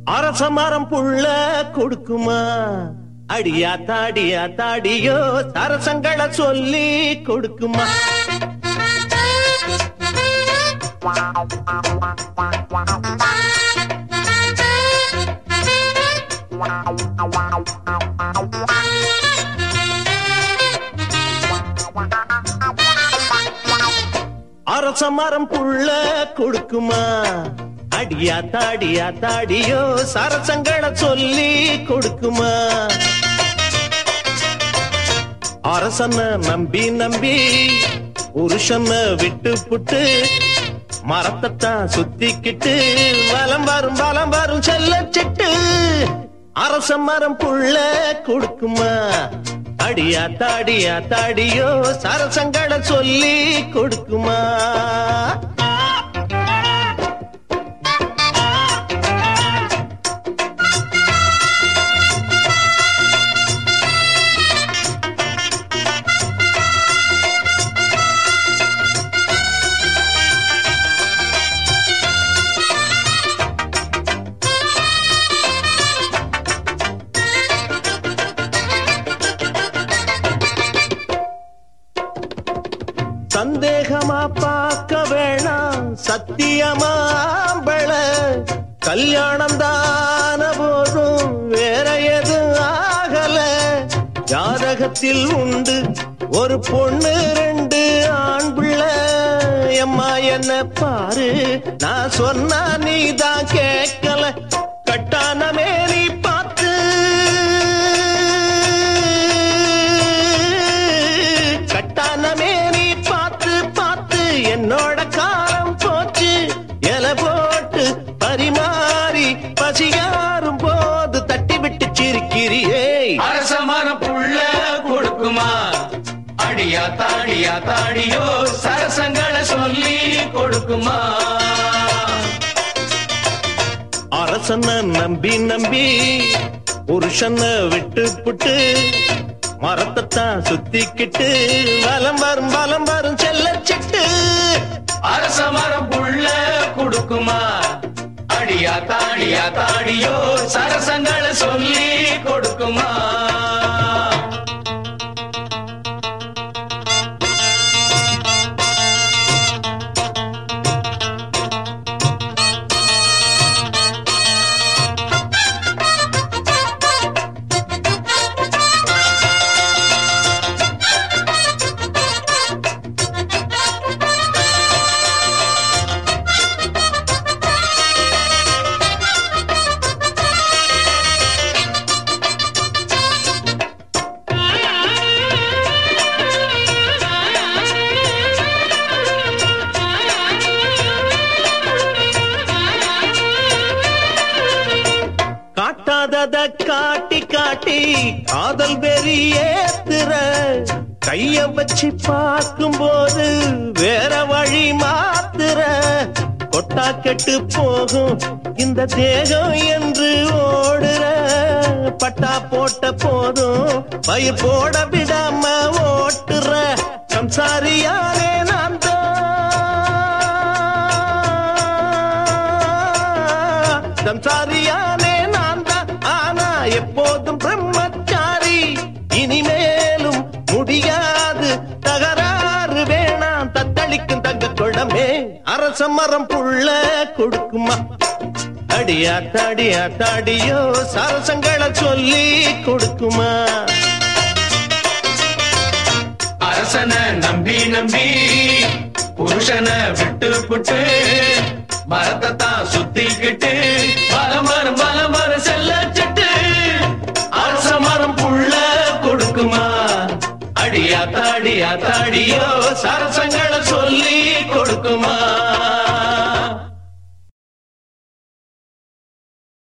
அரச மரம் புள்ள கொடுக்குமா அடியா தாடியா தாடியோ சரசங்களை சொல்லி கொடுக்குமா அரச மரம் புள்ள கொடுக்குமா அடியா தாடியா தாடியோ சரசங்களை சொல்லி கொடுக்குமா அரசன நம்பி நம்பி புருஷன விட்டு புட்டு மரத்தைத்தான் சுத்திக்கிட்டு வலம் வரும் வலம் வரும் செல்ல சிட்டு அரச மரம் புள்ள கொடுக்குமா அடியா தாடியா தாடியோ சரசங்களை சொல்லி கொடுக்குமா சந்தேகமா பார்க்க வேணாம் சத்தியமாம்பள கல்யாணம் தான போதும் வேற எதுவும் ஆகல ஜாதகத்தில் உண்டு ஒரு பொண்ணு ரெண்டு ஆண் பிள்ளை எம்மா என்ன பாரு நான் சொன்னா நீ தான் கேட்கல கட்டானமே நீ பார்த்து கட்டானமே நீ பார்த்து பார்த்து என்னோட காலம் போச்சு எல போட்டு பரிமாறி பசியாரும் போது தட்டி விட்டு சிரிக்கிறியே அரச மரம் புள்ள கொடுக்குமா அடியா தாடியா தாடியோ சரசங்களை சொல்லி கொடுக்குமா அரசன நம்பி நம்பி புருஷன விட்டு புட்டு மரத்தைத்தான் சுத்திக்கிட்டு வலம் வரும் வலம் வரும் செல்ல சிட்டு அரச மரம் புள்ள கொடுக்குமா அடியா தாடியா தாடியோ சரசங்களை சொல்லி கொடுக்குமா காட்டாதத காட்டி காட்டி காதல் வெறி ஏத்துற கைய வச்சு பார்க்கும்போது வேற வழி மாத்துற கொட்டா கெட்டு போகும் இந்த தேகம் என்று ஓடுற பட்டா போட்ட போதும் பயிர் போட விடாம ஓட்டுற சம்சாரியானே நான் தான் சம்சாரியானே நான் தான் ஆனா எப்போதும் பிரம்மச்சாரி இனிமேலும் முடியாது தகராறு வேணாம் தத்தளிக்கும் தங்க குழமே அரச மரம் புள்ள கொடுக்குமா அடியா தாடியா தாடியோ சரசங்களை சொல்லி கொடுக்குமா அரசன நம்பி நம்பி புருஷன விட்டு புட்டு மரத்தை தான் சுத்திக்கிட்டு மரம் மரம் மரம் மரம் செல்ல சிட்டு அரச மரம் புள்ள கொடுக்குமா அடியா தாடியா தாடியோ சரசங்களை சொல்லி கொடுக்குமா